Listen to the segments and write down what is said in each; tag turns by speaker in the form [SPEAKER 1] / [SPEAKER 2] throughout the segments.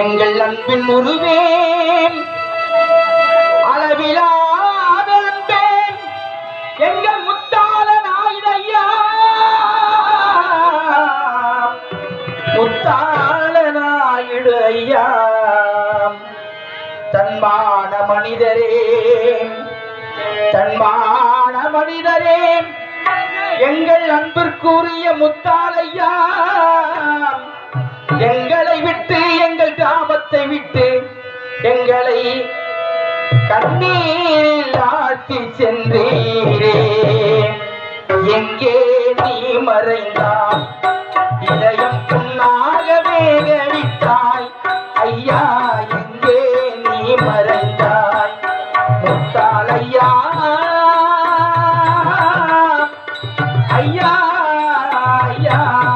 [SPEAKER 1] எங்கள் அன்பின் உருவேன் அளவிலாத அன்பேன் எங்கள் முத்தால நாயுடையா முத்தால நாயுடு ஐயா தன்மான மனிதரே தன்மான மனிதரே எங்கள் அன்பிற்குரிய முத்தாலையா எங்களை விட்டு எங்கள் கிராமத்தை விட்டு எங்களை கண்ணீரில் ஆட்சி சென்றீரே எங்கே நீ மறைந்தாய் இதயம் புண்ணாக வேகவிட்டாய் ஐயா எங்கே நீ மறைந்தாய் முத்தாலையா ஐயா ஐயா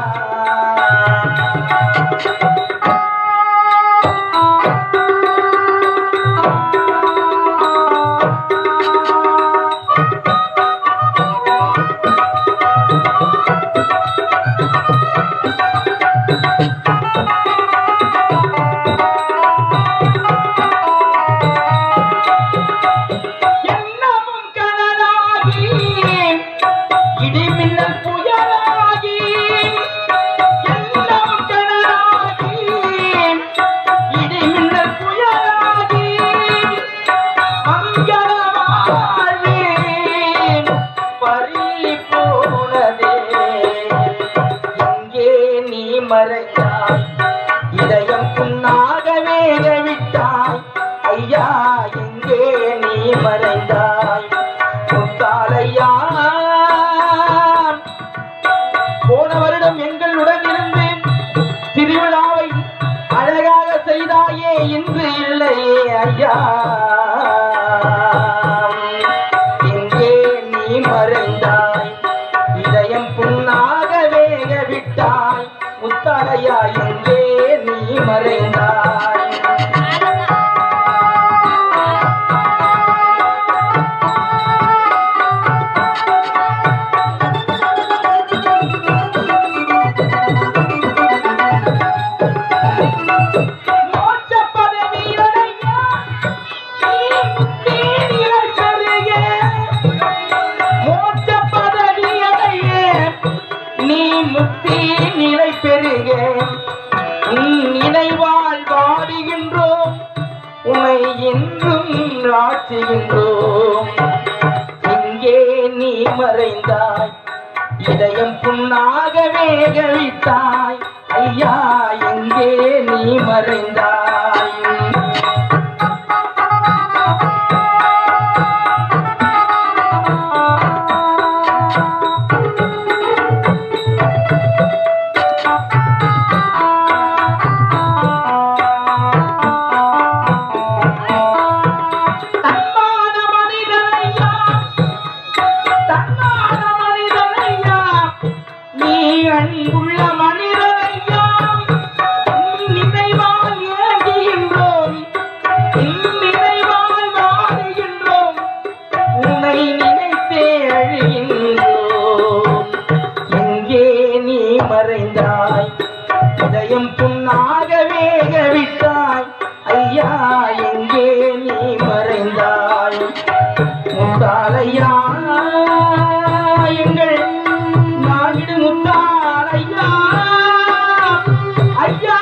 [SPEAKER 1] எண்ணமும் கனலாகி இடிமின்னல் புயலாகி எண்ணமும் கனலாகி இடிமின்னல் புயலாகி மங்கள வாழ்வே பறி போனதே எங்கே நீ மறைந்தாய் இதயம் புண்ணாக வேக விட்டாய் ஐயா எங்கே நீ மறைந்தாய் முத்தாலையா போன வருடம் எங்களுடன் இருந்து திருவிழாவை அழகாக செய்தாயே இன்று இல்லையே ஐயா எங்கே நீ மறைந்தாய் இதயம் புண்ணாக வேக விட்டாய் முத்தாலையா எங்கே நீ மறைந்தாய் மோட்ச பதவியடையா, நீ நிலைக்கருகே. மோட்ச பதவியடைய, நீ முக்தி நிலை பெறுக உன் நினைவால் வாடுகின்றோம் உன்னை என்றும் நாட்டுகின்றோம் இங்கே நீ மறைந்தாய் இதயம் புண்ணாக வேகவிட்டாய் ஐயா எங்கே நீ மறைந்தாய் தன்மான மனிதனையா தன்மான மனிதனையா நீ அன்புள்ள மனிதனையா உன் நினைவால் ஏங்குகின்றோம் உன் நினைவால் வாடுகின்றோம் உன்னை நினைத்தே அழுகின்றோம் எங்கே நீ மறைந்தாய் இதயம் புண்ணாக வேக விட்டாய் ஐயா எங்கே நீ மறைந்தாய் முத்தாலையா எங்கள் நாகிடு முத்தாலையா ஐயா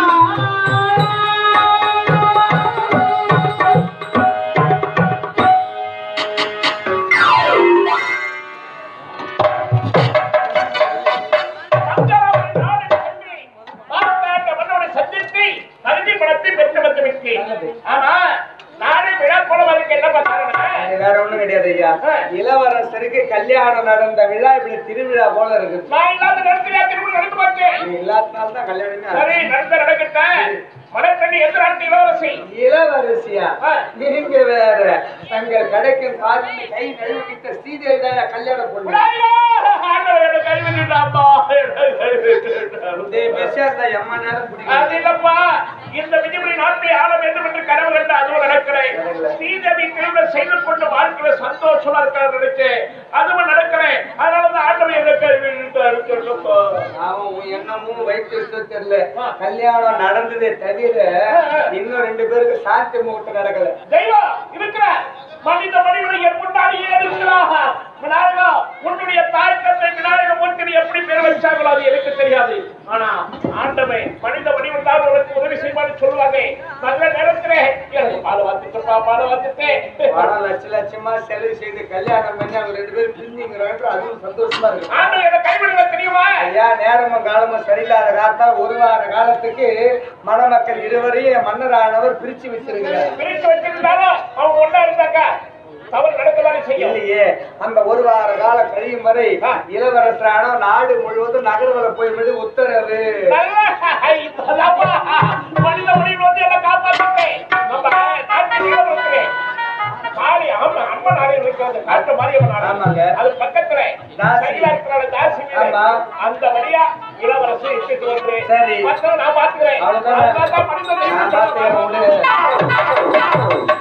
[SPEAKER 2] தஞ்சாவூர் நாடு சென்று மார்த்தாண்ட மன்னனை சந்தித்து தகுதி படத்தை பெற்று வந்து விட்டேன். ஆமா, நாடு விழா போலவதற்கு என்னப்பா காரணம்?
[SPEAKER 3] அது வேற ஒண்ணும் கிடையாது ஐயா
[SPEAKER 2] ஆ.
[SPEAKER 3] இளவரசருக்கு கல்யாணம் நடந்த விழா இப்படி திருவிழா போல இருக்கு
[SPEAKER 2] நான் இல்லாத நேரத்திலே திருமணம் நடந்து போச்சு.
[SPEAKER 3] நீ இல்லாதனால தான் கல்யாணமே
[SPEAKER 2] சரி,
[SPEAKER 3] ஆச்சு.
[SPEAKER 2] நடந்த நடக்கட்டும். மலைத்தண்ணி எந்த நாட்டு இளவரசி?
[SPEAKER 3] இளவரசியா
[SPEAKER 2] ஆ.
[SPEAKER 3] நீங்க வேற தங்கள் கடைக்கும் காத்து கை நழுவிக்கிட்ட ஸ்ரீதேவி தான் கல்யாணம் பண்ணு
[SPEAKER 2] ஐயோ, ஆண்டவன் என்னை கைவிட்டுட்டாப்பா. என்னை கைவிட்டுட்டான்.
[SPEAKER 3] டேய், பெருசா இருந்தா எம்மா நேரம்
[SPEAKER 2] அது
[SPEAKER 3] பிடிக்கும்
[SPEAKER 2] இல்லப்பா இந்த விதிமுறை நாட்டை ஆள வேண்டும் என்று கனவு கண்டு அதுவும் நடக்கிறேன் ஸ்ரீதேவி திருமணம் செய்து கொண்டு வாழ்க்கையில சந்தோஷமா இருக்காரு நினைச்சேன் அதுவும் நடக்கிறேன் அதனாலதான் ஆண்டவன் என்ன கைவிட்டாரு சொல்லுப்பா
[SPEAKER 3] அவன் உன் என்னமும் வைத்து தெரியல கல்யாணம் நடந்ததே தவிர இன்னும் ரெண்டு பேருக்கு சாத்தி முகூர்த்தம் நடக்கல
[SPEAKER 2] தெய்வம் இருக்கிற மனித மனிதர்கள் முன்னாடியே இருக்கிறாக விநாயகா உன்னுடைய தாய் தந்தை விநாயக மூர்த்தி எப்படி பெற வச்சாங்களோ அது எனக்கு தெரியாது ஆனா ஆண்டவன் மனித வடிவம் தான் உனக்கு உதவி செய்வான்னு சொல்லுவாங்க நல்ல நேரத்துல எனக்கு பாட வாத்துட்டப்பா பாட வாத்துட்டேன்
[SPEAKER 3] பணம் லட்ச லட்சமா செலவு செய்து கல்யாணம் பண்ணி அவங்க ரெண்டு பேரும் பிரிஞ்சுங்கிறாங்க அதுவும் சந்தோஷமா இருக்கு
[SPEAKER 2] ஆண்டவன் என்ன கைவிடுவ தெரியுமா
[SPEAKER 3] ஐயா நேரமும் காலமும் சரியில்லாத காலத்தால் ஒரு வார காலத்துக்கு மணமக்கள் இருவரையும் மன்னரானவர் பிரிச்சு வச்சிருக்கிறார்
[SPEAKER 2] பிரித்து வச்சிருந்தாலும் அவங்க ஒண்ணா இருந்தாங்க தவறு நடக்கதானே செய்யும்
[SPEAKER 3] இல்லையே அந்த ஒரு வார காலம் கழியும் வரை இளவரசரான நாடு முழுவதும் நகர்வல போய் உத்தரவு
[SPEAKER 2] நல்ல இப்பதாப்பா மனித வடிவம் வந்து என்ன காப்பாத்துட்டேன் நம்ம நாட்டுல இருக்கிறேன் மாறி ஆமா அம்மன் ஆலயம் இருக்கிறது காட்டு மாரியம்மன்
[SPEAKER 3] ஆமாங்க.
[SPEAKER 2] ஆலயம் அது பக்கத்துல
[SPEAKER 3] தாசி.
[SPEAKER 2] சரியா இருக்கிற தாசி வீடு.
[SPEAKER 3] ஆமா.
[SPEAKER 2] அந்த வழியா இளவரசு இட்டுட்டு வந்து
[SPEAKER 3] சரி.
[SPEAKER 2] மத்தவங்க நான் பாத்துக்கிறேன்
[SPEAKER 3] அவ்வளவுதானே?
[SPEAKER 2] அதனால தான் மனித
[SPEAKER 3] நான்
[SPEAKER 2] தெய்வம்
[SPEAKER 3] பார்த்துக்கிறேன்
[SPEAKER 2] சொல்லுவாங்க.
[SPEAKER 3] விடு.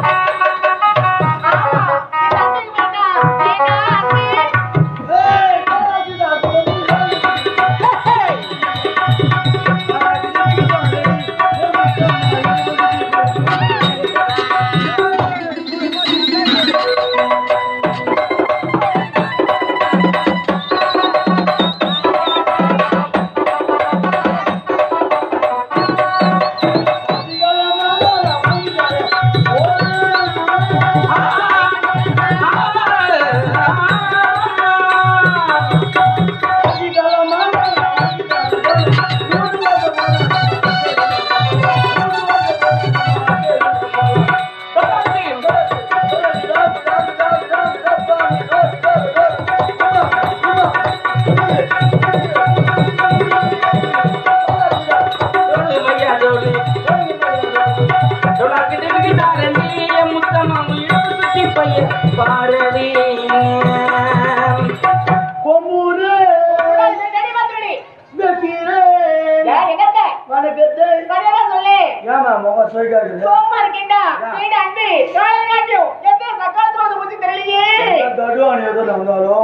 [SPEAKER 1] சொல்லு மையா சொல்லு சொல்லாக்கிட்டு இருக்கிட்டாரண்டி என் முத்தமாம் இடுப்பு சுத்தி பையன் பாரடி கொம்பூரு ஏமா முகம் சொல்லிக்காது தடுவான் ஏதோ வந்தாலும்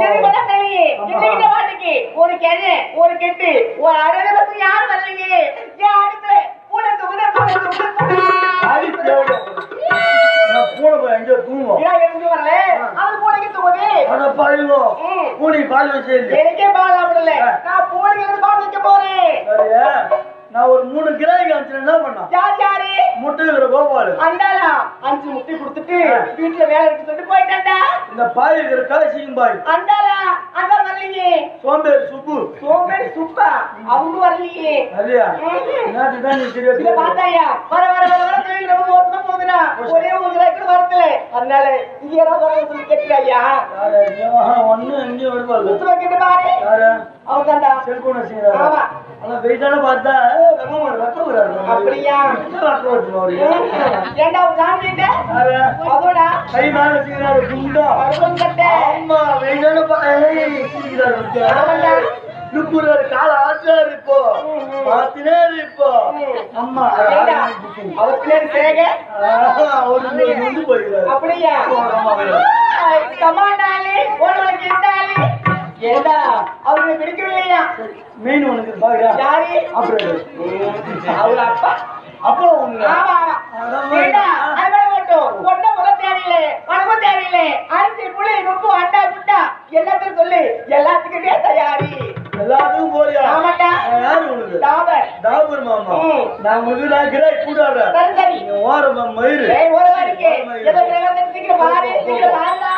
[SPEAKER 4] ஒரு கிணறு ஒரு கெட்டு ஒரு அறுபது வருஷம் யாரும் வரலையே ஏன் அடுத்து உனக்கு உனக்கு
[SPEAKER 1] ஆடி தேவை நான் கூட போய் எங்கேயோ தூங்குவோம்
[SPEAKER 4] ஏன் எழுந்து வரல அது பூனைக்கு தூங்குது
[SPEAKER 1] அட பாருங்க பூனை பால் வச்சு
[SPEAKER 4] எனக்கே பால் சாப்பிடல நான் பூனைக்கு பால் வைக்க போறேன்
[SPEAKER 1] சரியா நான் ஒரு மூணு கிராய் காமிச்சு என்ன பண்ணா
[SPEAKER 4] யார் யாரு
[SPEAKER 1] முட்டை இருக்கிற கோபாலு
[SPEAKER 4] அண்டாளா அஞ்சு முட்டை கொடுத்துட்டு வீட்டுல வேலை இருக்கு சொல்லிட்டு போயிட்டாண்டா
[SPEAKER 1] இந்த பாய் இருக்கிற காசியும் பாய்
[SPEAKER 4] அண்டாளா அங்க வரலையே
[SPEAKER 1] சோம்பேறி சுப்பு
[SPEAKER 4] சோம்பேறி சுப்பா அவங்க வரலையே
[SPEAKER 1] சரியா என்னட்டு தான் நீ
[SPEAKER 4] இத
[SPEAKER 1] தெரியாது
[SPEAKER 4] பார்த்தாயா வர வர வர வர தொழில் ரொம்ப மோசமா போகுதுடா ஒரே ஒரு ரூபாய்க்கு வரல அதனால இங்க யாராவது வர சொல்லி கேட்கிறாயா
[SPEAKER 1] ஒண்ணு எங்கேயும் விடுவாள்
[SPEAKER 4] சுத்தமா கேட்டு பாரு
[SPEAKER 1] யாரு
[SPEAKER 4] அவன் தாண்டா
[SPEAKER 1] செல்போன் வச்சுக்கிறாரு
[SPEAKER 4] ஆமா.
[SPEAKER 1] ஆனா வெயிட்டான பார்த்தா வெக்கம் வரும், வெக்கம் வராது.
[SPEAKER 4] அப்படியா?
[SPEAKER 1] வெக்கம் வரும் அவருக்கு.
[SPEAKER 4] ஏண்டா உன் சாமி எங்க?
[SPEAKER 1] யாரு?
[SPEAKER 4] அதோடா
[SPEAKER 1] கை மேல வச்சுக்கிறாரு குண்டா
[SPEAKER 4] கருப்பன் கட்டை
[SPEAKER 1] ஆமா வெயிட்டான பா- ஏய், சிரிக்கிறாரு வந்து.
[SPEAKER 4] ஆமாண்டா.
[SPEAKER 1] லுக்குறாரு, கால ஆட்டுறாரு இப்போ பாத்துனே இரு இப்போ அம்மா
[SPEAKER 4] ஏண்டா அவர் பின்னாடி சேக
[SPEAKER 1] அவரு வந்து போயிருக்காரு
[SPEAKER 4] அப்படியா
[SPEAKER 1] ஆமா, ஆமா.
[SPEAKER 4] கமாண்டாலே உனக்கு இருந்தாலே ஏண்டா அவருக்கு பிடிக்கவில்லையா
[SPEAKER 1] மெயின் உனக்கு பாக்குறா
[SPEAKER 4] யாரு
[SPEAKER 1] அப்புறம்
[SPEAKER 4] அவர் அப்பா
[SPEAKER 1] அப்போ உங்க
[SPEAKER 4] ஆமா ஆமா ஏண்டா அது வேற மட்டும் ஒண்ணு முத தேவையில்லை உனக்கும் தேவையில்லை அரிசி புளி உப்பு அண்டா குண்டா எல்லாத்தையும் சொல்லு எல்லாத்துக்குமே தயாரி
[SPEAKER 1] எல்லாத்துக்கும் போறியா
[SPEAKER 4] ஆமாண்டா.
[SPEAKER 1] நான் யாரு உனக்கு
[SPEAKER 4] டாபர்
[SPEAKER 1] டாபர் மாமா
[SPEAKER 4] ம்.
[SPEAKER 1] நான் உங்களுக்கு நான் கிராய் கூடாத
[SPEAKER 4] சரி சரி
[SPEAKER 1] நீ ஓரமா மயிறு
[SPEAKER 4] ஏய் ஒரு வாரிக்கு ஏதோ கிரகத்தை சீக்கிரம் பாரு சீக்கிரம் பாருடா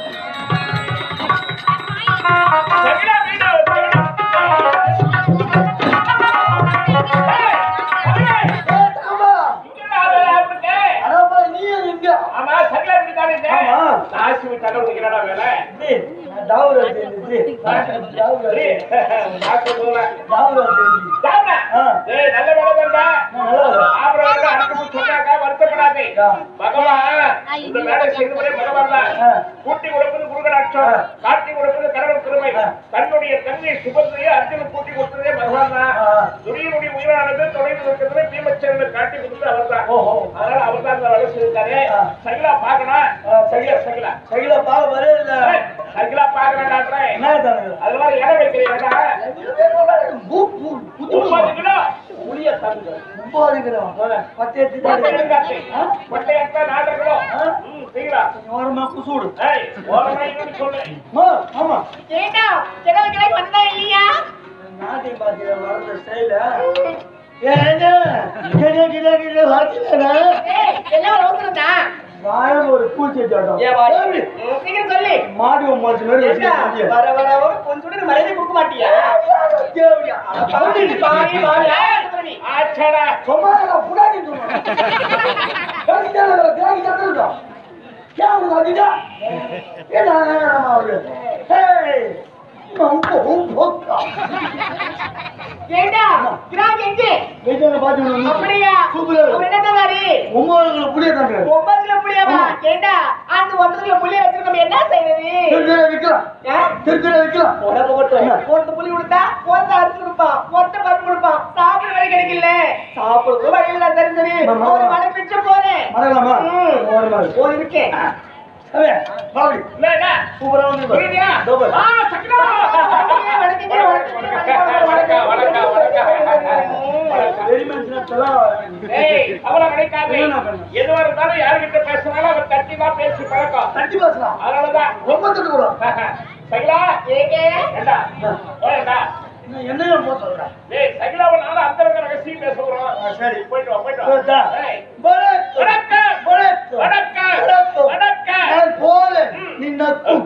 [SPEAKER 2] சரிடா, வீடா, சரிடா. ஏய், இங்கடா அது அப்படிங்க.
[SPEAKER 1] அடப்பா நீ எங்க
[SPEAKER 2] ஆமா, சரியா இப்படித்தானே இருந்தே?
[SPEAKER 1] ஆமா.
[SPEAKER 2] நாசி விட்டாலும் உனக்கு என்னடா வேலை?
[SPEAKER 1] டேய், நான் டாபர் வச்சிருந்துச்சு டாபர்
[SPEAKER 2] சரி, நாக்கு போல.
[SPEAKER 1] டாபர் வச்சிருந்துச்சு
[SPEAKER 2] சாப்பிட.
[SPEAKER 1] ஆ.
[SPEAKER 2] ஏய், நல்ல வேலை தான்டா.
[SPEAKER 1] நான் நல்லா இருக்கேன்.
[SPEAKER 2] சாப்பிட வேண்டாம், அடுத்தவங்க சொன்னாக்கா வருத்தப்படாதே.
[SPEAKER 1] ஆ.
[SPEAKER 2] பகவான் இந்த வேலை செய்தவரே பகவான் தான்.
[SPEAKER 1] ஆ.
[SPEAKER 2] கூட்டி கொடுப்பது குருகடாட்சம்
[SPEAKER 1] ஆ.
[SPEAKER 2] காட்டி கொடுப்பது கடவுள் பெருமை தன்னுடைய தங்கை சுபத்திரையை அர்ஜுனன் கூட்டி கொடுத்ததே பகவான் தான்
[SPEAKER 1] ஆ.
[SPEAKER 2] துரியனுடைய உயிரானது தொலைவில் இருக்கிறது பீமச்சரனை காட்டி கொடுத்தது அவர் தான்
[SPEAKER 1] ஓஹோ.
[SPEAKER 2] அதனால அவர் தான் இந்த வேலை செய்திருக்காரு
[SPEAKER 1] ஆ.
[SPEAKER 2] சகிலா பாக்கணும்
[SPEAKER 1] ஆ,
[SPEAKER 2] சகிலா சகிலா
[SPEAKER 1] சகில பார்க்க வரே இல்ல
[SPEAKER 2] ஏய், சகிலா பாக்கணும் டாக்டர்
[SPEAKER 1] என்ன தானுங்க
[SPEAKER 2] அதெல்லாம் இடம் வைக்கிறீங்களா
[SPEAKER 1] பூ, பூ, புத்து
[SPEAKER 2] முப்பது கிலோ புளிய தந்து
[SPEAKER 1] ஒன்பதுங்கிறோம் பத்து எட்டு
[SPEAKER 2] மட்டை
[SPEAKER 1] தான்
[SPEAKER 2] எடுக்காச்சு மட்டை எடுத்தா நாலு கிலோ
[SPEAKER 1] ஆ?
[SPEAKER 2] ம் சீக்கிரா
[SPEAKER 1] ஓரமா குசூடு
[SPEAKER 2] ஏய் ஓரமா இன்னொன்னு சொல்லு
[SPEAKER 1] ஆமா ஆமா
[SPEAKER 4] ஏண்டா செலவு கிளை வந்ததா இல்லையா
[SPEAKER 1] நாட்டை பாத்தியா வளர்ந்த ஸ்டைல ஏங்க கிட கிட கிட வாக்கிலடா
[SPEAKER 4] ஏய் எல்லாம் ஒரு அவசரம் தான்
[SPEAKER 1] வாயம் ஒரு பூச்சி ஜாட்டம்
[SPEAKER 3] ஏன் வாய்?
[SPEAKER 1] ஏய்,
[SPEAKER 4] சீக்கிரம் சொல்லு
[SPEAKER 1] மாடு மாச்சு மாதிரி
[SPEAKER 3] ஏண்டா,
[SPEAKER 1] வச்சிருக்கீங்க.
[SPEAKER 3] வர வர வர கொஞ்சம் கூட மரியாதை கொடுக்க மாட்டியா
[SPEAKER 1] தேவடியா? அட பாவி,
[SPEAKER 3] பாவி, பாவி.
[SPEAKER 2] ஆச்சடா
[SPEAKER 1] சொன்னாங்க, புடாதி சொன்னாங்க. கேட்டுட்டாங்க, கேட்டுட்டாங்க இருக்கோம். ஏன் உனக்கு அதிகா? ஏடா, அவரு? ஏய், ரொம்ப, ரொம்ப.
[SPEAKER 4] ஏண்டா கிராக் எங்கே
[SPEAKER 1] வீட்டுல பாத்து விடுங்க.
[SPEAKER 4] அப்படியா
[SPEAKER 1] சூப்பரா
[SPEAKER 4] அவர்
[SPEAKER 1] இருக்கு.
[SPEAKER 4] என்ன தந்தாரு
[SPEAKER 1] ஒன்பது புளிய தாங்க
[SPEAKER 4] ஒன்பது கிலோ புளியாவா ஏண்டா அந்த ஒன்பது கிலோ புளிய வச்சிருக்கோம் என்ன செய்யறது
[SPEAKER 1] திருச்சியில விக்கலாம்
[SPEAKER 4] ஆ?
[SPEAKER 1] திருச்சியில விக்கலாம்
[SPEAKER 4] உடம்பு மட்டும் ஒருத்த புளி கொடுத்தா ஒருத்த அரிசி கொடுப்பான் ஒருத்த பருப்பு கொடுப்பான் சாப்பிட வழி கிடைக்கல சாப்பிடுறது வழியில நான் தெரிஞ்சது
[SPEAKER 1] ஆமா.
[SPEAKER 4] ஒரு மடக்கு மிச்சம் போறேன்
[SPEAKER 1] மறக்கலாமா
[SPEAKER 4] ம்.
[SPEAKER 1] ஓரமா இருக்கு.
[SPEAKER 4] போய் இருக்கேன்
[SPEAKER 1] அவன், பாவி,
[SPEAKER 2] என்ன என்ன
[SPEAKER 1] சூப்பரா வந்து பாரு.
[SPEAKER 2] புரியுதா
[SPEAKER 1] இதோ பாரு.
[SPEAKER 2] ஆ சகிலா
[SPEAKER 4] வணக்கங்க, வணக்கங்க, வணக்கங்க,
[SPEAKER 2] வணக்கம், வணக்கம், வணக்கம்.
[SPEAKER 1] வெறி மனுஷனத்தெல்லாம்
[SPEAKER 2] ஏய் அவளை கிடைக்காது
[SPEAKER 1] என்ன பண்ண?
[SPEAKER 2] எதுவா இருந்தாலும் யாருகிட்ட பேசினாலும் அவர் தட்டி தான் பேசி பழக்கம்
[SPEAKER 1] தட்டி பேசலாம்.
[SPEAKER 2] அதனாலதான்
[SPEAKER 1] ரொம்ப திட்டக்கூடாது.
[SPEAKER 2] சகிலா
[SPEAKER 4] ஏங்க
[SPEAKER 2] ஏண்டா ஏண்டா
[SPEAKER 1] இன்னும் என்னையா போட்டு சொல்ற?
[SPEAKER 2] ஏய் சகிலாவை நானும் அந்தரங்க ரகசியம் பேச போறோம்
[SPEAKER 1] ஆ, சரி.
[SPEAKER 2] போயிட்டு வா போயிட்டு வா
[SPEAKER 1] போயிட்டா?
[SPEAKER 2] ஏய்,
[SPEAKER 1] வணக்கம்.
[SPEAKER 2] வணக்கம்
[SPEAKER 1] வணக்கம்.
[SPEAKER 2] வணக்கம்
[SPEAKER 1] வணக்கம்.
[SPEAKER 2] வணக்கம்
[SPEAKER 1] நான் போறேன். நீ நக்கும்.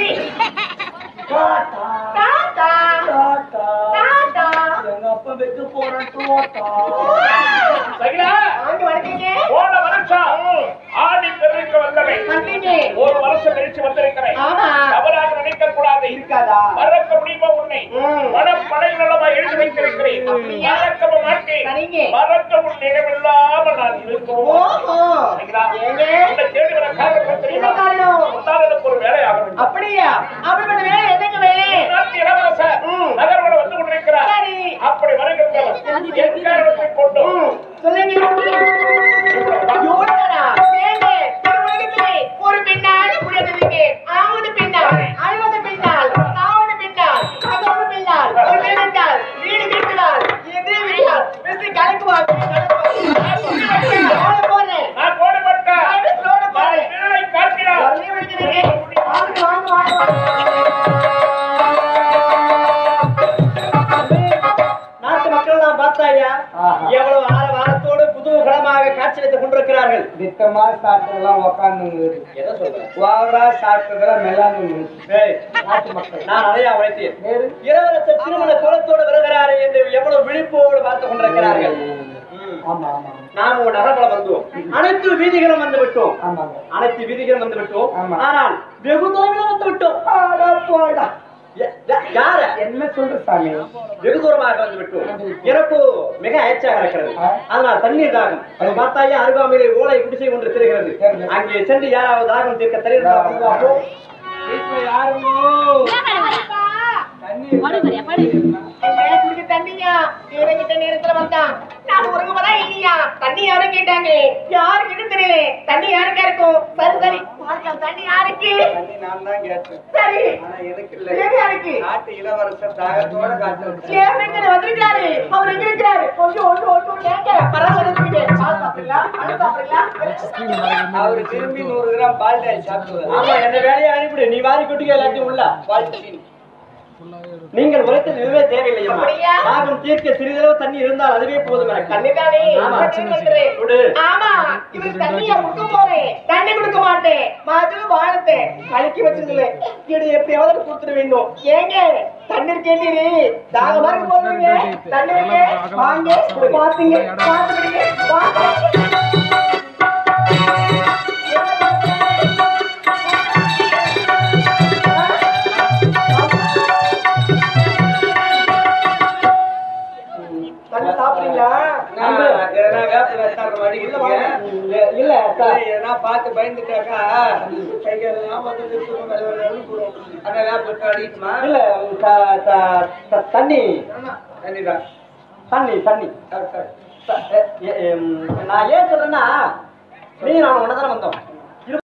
[SPEAKER 1] டாடா.
[SPEAKER 4] தாத்தா
[SPEAKER 1] டாடா.
[SPEAKER 4] தாத்தா
[SPEAKER 1] எங்க அப்பா வைக்க போறேன் டோட்டா.
[SPEAKER 2] சகிலா
[SPEAKER 4] வாங்க வணக்கங்க
[SPEAKER 2] போன வருஷம் ஆடி பெருக்க வந்தவன்
[SPEAKER 4] வந்தீங்க
[SPEAKER 2] ஒரு வருஷம் கழிச்சு வந்திருக்கிறேன்
[SPEAKER 4] ஆமா
[SPEAKER 2] தவறாக நினைக்க கூடாது
[SPEAKER 4] இருக்காதா
[SPEAKER 2] மறக்க முடியுமா உன்னை
[SPEAKER 4] ம்.
[SPEAKER 2] மனப்படை நலமா எழுதி வைத்திருக்கிறேன்
[SPEAKER 4] அப்படியா?
[SPEAKER 2] மறக்க மாட்டேன்
[SPEAKER 4] சரிங்க.
[SPEAKER 2] மறக்க உன் நினைவில்லாமல் நான் இருக்கவும்
[SPEAKER 4] ஓஹோ
[SPEAKER 2] சரிங்களா?
[SPEAKER 4] ஏங்க
[SPEAKER 2] உன்னை தேடி வர காரணம்
[SPEAKER 4] என்ன
[SPEAKER 2] தெரியுமா
[SPEAKER 4] காரணம்
[SPEAKER 2] முன்னால் எனக்கு ஒரு வேலை ஆக வேண்டும்
[SPEAKER 4] அப்படியா அப்படிப்பட்ட வேலை என்னங்க வேலை
[SPEAKER 2] நாட்டு இளவரசர்
[SPEAKER 4] ம்.
[SPEAKER 2] நகர்வன வந்து கொண்டிருக்கிறார்
[SPEAKER 4] சரி
[SPEAKER 2] அப்படி வருகிறவர் என் காரணத்தை கொண்டு
[SPEAKER 4] ம், சொல்லுங்க யோசனா ஏங்க திருமணத்திலே ஒரு பெண்ணால் முடியாததுக்கு ஆவது பெண்ணால் அழுவது பெண்ணால் சாவது பெண்ணால் கதவு பெண்ணால் ஒரு பெண்ணால் வீடு கட்டுவாள் எதிரே விட்டால் வெற்றி கலக்குவாள் போறேன்
[SPEAKER 2] நான் போடப்பட்டேன்
[SPEAKER 4] ரோடு போறேன்
[SPEAKER 2] விரலை காட்டினார்
[SPEAKER 4] வரவே விடுகிறேன் வாங்க வாங்க வாங்க
[SPEAKER 3] நாட்டு மக்கள் நான் பார்த்தாயா
[SPEAKER 1] ஆஹா.
[SPEAKER 3] எவ்வளவு ஆரவாரத்தோடு குதூகலமாக காட்சியளித்துக் கொண்டிருக்கிறார்கள் திட்டமா சாப்பிட்டதெல்லாம் உக்காந்து எதை சொல்றேன் வாரா சாப்பிட்டதெல்லாம் மெல்லாந்து நாட்டு மக்கள் நான் நிறைய உழைத்தேன் இளவரசர் திருமண கோலத்தோடு வருகிறாரு என்று எவ்வளவு விழிப்போடு பார்த்துக் கொண்டிருக்கிறார்கள் ம்.
[SPEAKER 1] ஆமா ஆமா
[SPEAKER 3] நாம் ஒரு நகர்வலம் வந்தோம் அனைத்து வீதிகளும் வந்து விட்டோம்
[SPEAKER 1] ஆமாங்க
[SPEAKER 3] அனைத்து வீதிகளும் வந்து விட்டோம்
[SPEAKER 1] ஆமா.
[SPEAKER 3] ஆனால் வெகு தூரம் வந்து விட்டோம்
[SPEAKER 1] ஆடா போடா
[SPEAKER 3] ய- ய- யார
[SPEAKER 1] என்ன சொல்ற சாமி
[SPEAKER 3] வெகு தூரமாக வந்து விட்டோம் எனக்கு மிக அயற்சியாக இருக்கிறது
[SPEAKER 1] ஆ.
[SPEAKER 3] அதனால் தண்ணீர் தாகம் அது பார்த்தாயா அருகாமையிலே ஓலை குடிசை ஒன்று தெரிகிறது
[SPEAKER 1] சரி.
[SPEAKER 3] அங்கே சென்று யாராவது தாகம் தீர்க்க தெரியுமா
[SPEAKER 1] வீட்டுல யாருமோ தண்ணி
[SPEAKER 4] என்ன குடிக்க தண்ணியா இறங்கிட்ட நேரத்துல வந்தான் நான் உறங்குவதா இல்லையா தண்ணி யாரும் கேட்டாங்க யாருக்கிட்ட தெரியல தண்ணி யாருக்கா இருக்கும் சரி சரி பார்க்கலாம் தண்ணி யாருக்கு
[SPEAKER 3] தண்ணி நான் தான் கேட்டேன்
[SPEAKER 4] சரி
[SPEAKER 3] ஆனா எனக்கு
[SPEAKER 4] ஏன் யாருக்கு
[SPEAKER 3] நாட்டு இளவரசர் தாகத்தோட காட்டு
[SPEAKER 4] ஏன் வீட்டுல வந்திருக்காரு அவர் எங்க இருக்கிறாரு கொஞ்சம் ஒன்று ஒன்று கேட்க பரவாயில்ல சாப்பிடலாம் அது சாப்பிடலாம்
[SPEAKER 3] அவர் திரும்பி நூறு கிராம் பால் டாய் சாப்பிடுவார் ஆமா என்ன வேலையை அனுப்பிடு நீ வாரி கொட்டிக்க எல்லாத்தையும் உள்ள பால் சீனி. நீங்கள் உழைத்தது இதுவே தேவையில்லை அம்மா.
[SPEAKER 4] அப்படியா?
[SPEAKER 3] தாகம் தீர்க்க சிறிதளவு தண்ணி இருந்தால் அதுவே போதும் எனக்கு
[SPEAKER 4] தண்ணி தானே
[SPEAKER 3] ஆமா.
[SPEAKER 4] தண்ணி கொடுக்கிறேன்.
[SPEAKER 3] கொடு.
[SPEAKER 4] ஆமா இவருக்கு தண்ணியா கொடுக்க போறேன் தண்ணி கொடுக்க மாட்டேன் மது வாழத்தை கலக்கி வச்சிருக்கல இது எப்படியாவது கொடுத்துட வேண்டும் ஏங்க தண்ணீர் கேட்டீரு தாகமா இருக்கு போதுங்க தண்ணி இருக்கு வாங்க பாத்தீங்க பாத்துக்கிட்டீங்க வாங்க தண்ணி சாப்பிடுறீங்களா
[SPEAKER 3] நான் வேப்ப வெத்தார வழி
[SPEAKER 4] இல்ல இல்ல
[SPEAKER 3] எதனா பார்த்து பயந்துட்டாக்கா கைகளெல்லாம் வந்து நிறுத்தணும், வெள்ள வெள்ளன்னு போடும். அதான் வேப்ப அடிக்குமா
[SPEAKER 4] இல்ல த- த- த- தண்ணி
[SPEAKER 3] தண்ணிதான்
[SPEAKER 4] தண்ணி தண்ணி த- எ- எம், நான் ஏன் சொல்றேன்னா நீ நான் ஒன்னதான வந்தோம்